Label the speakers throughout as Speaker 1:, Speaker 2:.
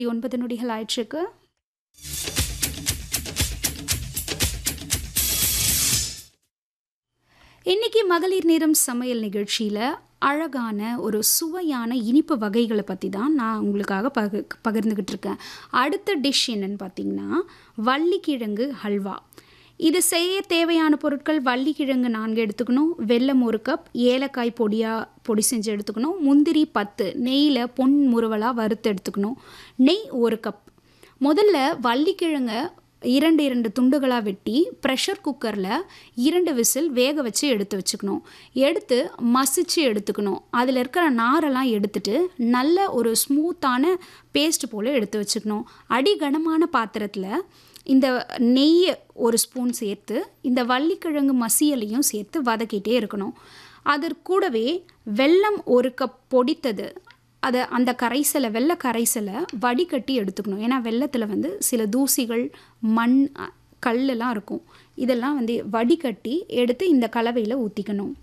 Speaker 1: ஒன்பது நொடிகள் ஆயிற்றுக்கு இன்னைக்கு மகளிர் நேரம் சமையல் நிகழ்ச்சியில் அழகான ஒரு சுவையான இனிப்பு வகைகளை பற்றி தான் நான் உங்களுக்காக பகு பகிர்ந்துக்கிட்டு இருக்கேன் அடுத்த டிஷ் என்னன்னு பார்த்தீங்கன்னா வள்ளிக்கிழங்கு ஹல்வா இது செய்ய தேவையான பொருட்கள் வள்ளிக்கிழங்கு நான்கு எடுத்துக்கணும் வெல்லம் ஒரு கப் ஏலக்காய் பொடியாக பொடி செஞ்சு எடுத்துக்கணும் முந்திரி பத்து நெய்யில் பொன் முறுவலாக வறுத்து எடுத்துக்கணும் நெய் ஒரு கப் முதல்ல வள்ளிக்கிழங்க இரண்டு இரண்டு துண்டுகளாக வெட்டி ப்ரெஷர் குக்கரில் இரண்டு விசில் வேக வச்சு எடுத்து வச்சுக்கணும் எடுத்து மசிச்சு எடுத்துக்கணும் அதில் இருக்கிற நாரெல்லாம் எடுத்துட்டு நல்ல ஒரு ஸ்மூத்தான பேஸ்ட் போல் எடுத்து வச்சுக்கணும் அடிகனமான பாத்திரத்தில் இந்த நெய்யை ஒரு ஸ்பூன் சேர்த்து இந்த வள்ளிக்கிழங்கு மசியலையும் சேர்த்து வதக்கிட்டே இருக்கணும் அதற்கு கூடவே வெல்லம் ஒரு கப் பொடித்தது அதை அந்த கரைசலை வெள்ளை கரைசலை வடிகட்டி எடுத்துக்கணும் ஏன்னா வெள்ளத்தில் வந்து சில தூசிகள் மண் அ, கல்லெல்லாம் இருக்கும் இதெல்லாம் வந்து வடிகட்டி எடுத்து இந்த கலவையில் ஊற்றிக்கணும்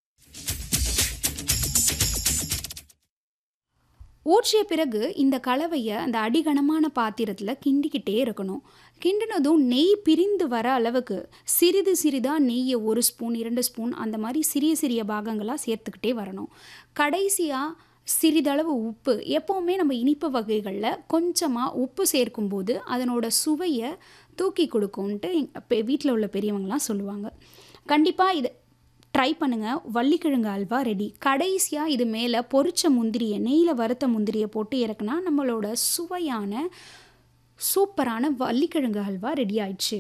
Speaker 1: ஊற்றிய பிறகு இந்த கலவையை அந்த அடிகனமான பாத்திரத்தில் கிண்டிக்கிட்டே இருக்கணும் கிண்டினதும் நெய் பிரிந்து வர அளவுக்கு சிறிது சிறிதாக நெய்யை ஒரு ஸ்பூன் இரண்டு ஸ்பூன் அந்த மாதிரி சிறிய சிறிய பாகங்களாக சேர்த்துக்கிட்டே வரணும் கடைசியாக சிறிதளவு உப்பு எப்போவுமே நம்ம இனிப்பு வகைகளில் கொஞ்சமாக உப்பு சேர்க்கும்போது அதனோட சுவையை தூக்கி கொடுக்கும்ன்ட்டு வீட்டில் உள்ள பெரியவங்களாம் சொல்லுவாங்க கண்டிப்பாக இது ட்ரை பண்ணுங்கள் வள்ளிக்கிழங்கு அல்வா ரெடி கடைசியாக இது மேலே பொரிச்ச முந்திரியை நெய்யில் வறுத்த முந்திரியை போட்டு இறக்குனா நம்மளோட சுவையான சூப்பரான வள்ளிக்கிழங்கு அல்வா ரெடி ஆயிடுச்சு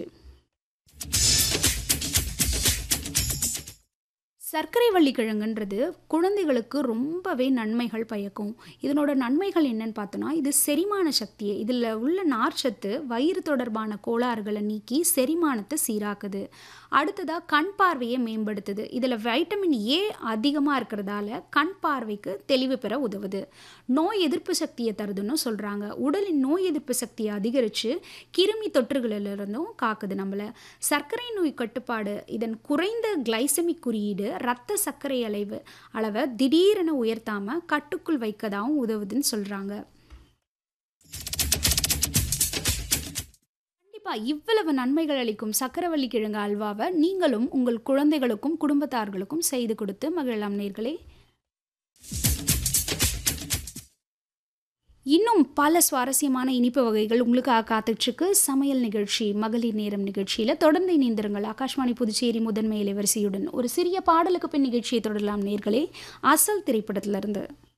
Speaker 1: சர்க்கரை வள்ளிக்கிழங்குன்றது குழந்தைகளுக்கு ரொம்பவே நன்மைகள் பயக்கும் இதனோட நன்மைகள் என்னன்னு பார்த்தோன்னா இது செரிமான சக்தியை இதில் உள்ள நார்ச்சத்து வயிறு தொடர்பான கோளாறுகளை நீக்கி செரிமானத்தை சீராக்குது அடுத்ததாக கண் பார்வையை மேம்படுத்துது இதில் வைட்டமின் ஏ அதிகமாக இருக்கிறதால கண் பார்வைக்கு தெளிவு பெற உதவுது நோய் எதிர்ப்பு சக்தியை தருதுன்னு சொல்கிறாங்க உடலின் நோய் எதிர்ப்பு சக்தியை அதிகரித்து கிருமி தொற்றுகளிலிருந்தும் காக்குது நம்மளை சர்க்கரை நோய் கட்டுப்பாடு இதன் குறைந்த கிளைசமிக் குறியீடு ரத்த சர்க்கரை அளவு அளவை திடீரென உயர்த்தாம கட்டுக்குள் வைக்கதாகவும் உதவுதுன்னு சொல்கிறாங்க கண்டிப்பாக இவ்வளவு நன்மைகள் அளிக்கும் சக்கரவள்ளி கிழங்கு அல்வாவை நீங்களும் உங்கள் குழந்தைகளுக்கும் குடும்பத்தார்களுக்கும் செய்து கொடுத்து மகிழலாம் நேர்களே இன்னும் பல சுவாரஸ்யமான இனிப்பு வகைகள் உங்களுக்காக காத்துட்ருக்கு சமையல் நிகழ்ச்சி மகளிர் நேரம் நிகழ்ச்சியில் தொடர்ந்து இணைந்திருங்கள் ஆகாஷ்வாணி புதுச்சேரி முதன்மை இலைவரிசையுடன் ஒரு சிறிய பாடலுக்கு பின் நிகழ்ச்சியை தொடரலாம் நேர்களே அசல் திரைப்படத்திலிருந்து